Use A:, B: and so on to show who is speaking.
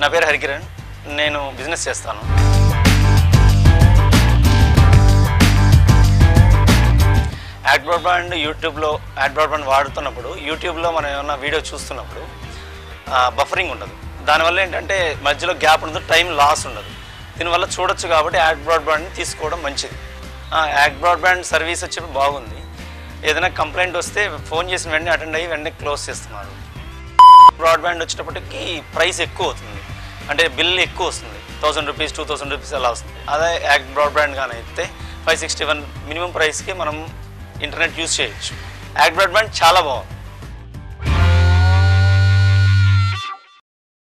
A: నా పేరు హరికిరణ్ నేను బిజినెస్ చేస్తాను యాడ్ బ్రాడ్బ్యాండ్ యూట్యూబ్లో యాడ్ బ్రాడ్బ్యాండ్ వాడుతున్నప్పుడు యూట్యూబ్లో మనం ఏమన్నా వీడియో చూస్తున్నప్పుడు బఫరింగ్ ఉండదు దానివల్ల ఏంటంటే మధ్యలో గ్యాప్ ఉండదు టైం లాస్ ఉండదు దీనివల్ల చూడొచ్చు కాబట్టి యాడ్ బ్రాడ్బ్యాండ్ని తీసుకోవడం మంచిది ఆ, యాడ్ బ్రాడ్బ్యాండ్ సర్వీస్ వచ్చి బాగుంది ఏదైనా కంప్లైంట్ వస్తే ఫోన్ చేసిన వెంటనే అటెండ్ అయ్యి వెంటనే క్లోజ్ చేస్తున్నారు బ్రాడ్బ్యాండ్ వచ్చేటప్పటికి ప్రైస్ ఎక్కువ అవుతుంది అంటే బిల్ ఎక్కువ వస్తుంది thousand rupees two thousand rupees అలా వస్తుంది అదే యాక్ట్ బ్రాడ్బ్యాండ్ కానీ అయితే ఫైవ్ సిక్స్టీ వన్ మినిమం ప్రైస్కి మనం ఇంటర్నెట్ యూస్ చేయొచ్చు యాక్ట్ బ్రాడ్బ్యాండ్ చాలా బాగుంది